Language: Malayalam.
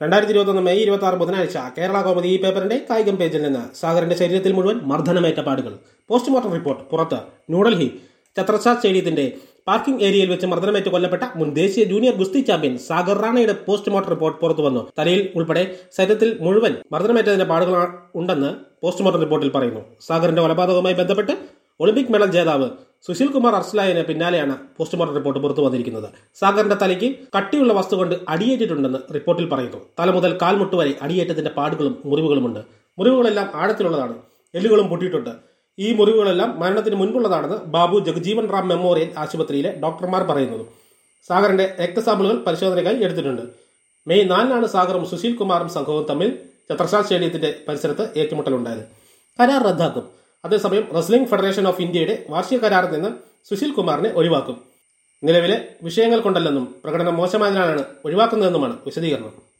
രണ്ടായിരത്തി ഇരുപത്തൊന്ന് മെയ് ഇരുപത്തി ആറ് ബുധനാഴ്ച കേരള കോമതി ഈ പേപ്പറിന്റെ കായികം പേജിൽ നിന്ന് സാഗറിന്റെ ശരീരത്തിൽ മുഴുവൻ മർദ്ദനമേറ്റ പാടുകൾ പോസ്റ്റ്മോർട്ടം റിപ്പോർട്ട് പുറത്ത് ന്യൂഡൽഹി ഛത്രസാൽ സ്റ്റേഡിയത്തിന്റെ പാർക്കിംഗ് ഏരിയയിൽ വെച്ച് മർദ്ദനമേറ്റ് കൊല്ലപ്പെട്ട മുൻ ദേശീയ ജൂനിയർ ഗുസ്തി ചാമ്പ്യൻ സാഗർ റാണയുടെ പോസ്റ്റ്മോർട്ടം റിപ്പോർട്ട് പുറത്തു വന്നു തലയിൽ ഉൾപ്പെടെ ശരീരത്തിൽ മുഴുവൻ മർദ്ദനമേറ്റതിന്റെ പാടുകൾ ഉണ്ടെന്ന് പോസ്റ്റ്മോർട്ടം റിപ്പോർട്ടിൽ പറയുന്നു സാഗറിന്റെ കൊലപാതകവുമായി ബന്ധപ്പെട്ട് ഒളിമ്പിക് മെഡൽ ജേതാവ് സുശീൽ കുമാർ അർസ്ലായന് പിന്നാലെയാണ് പോസ്റ്റ്മോർട്ടം റിപ്പോർട്ട് പുറത്തു വന്നിരിക്കുന്നത് സാഗറിന്റെ തലയ്ക്ക് കട്ടിയുള്ള വസ്തു കൊണ്ട് അടിയേറ്റിട്ടുണ്ടെന്ന് റിപ്പോർട്ടിൽ പറയുന്നു തല മുതൽ കാൽമുട്ട് വരെ അടിയേറ്റത്തിന്റെ പാടുകളും മുറിവുകളുമുണ്ട് മുറിവുകളെല്ലാം ആഴത്തിലുള്ളതാണ് എല്ലുകളും പൊട്ടിയിട്ടുണ്ട് ഈ മുറിവുകളെല്ലാം മരണത്തിന് മുൻപുള്ളതാണെന്ന് ബാബു ജഗജീവൻ റാം മെമ്മോറിയൽ ആശുപത്രിയിലെ ഡോക്ടർമാർ പറയുന്നു സാഗറിന്റെ രക്തസാമ്പിളുകൾ പരിശോധനയ്ക്കായി എടുത്തിട്ടുണ്ട് മെയ് നാലിനാണ് സാഗറും സുശീൽ കുമാറും സംഘവും തമ്മിൽ ഛത്രസാൽ സ്റ്റേഡിയത്തിന്റെ പരിസരത്ത് ഏറ്റുമുട്ടലുണ്ടായത് കരാർ റദ്ദാക്കും അതേസമയം റെസ്ലിംഗ് ഫെഡറേഷൻ ഓഫ് ഇന്ത്യയുടെ വാർഷിക കരാറിൽ നിന്ന് സുശീൽ കുമാറിനെ ഒഴിവാക്കും നിലവിലെ വിഷയങ്ങൾ കൊണ്ടല്ലെന്നും പ്രകടനം മോശമായതിനാലാണ് ഒഴിവാക്കുന്നതെന്നുമാണ് വിശദീകരണം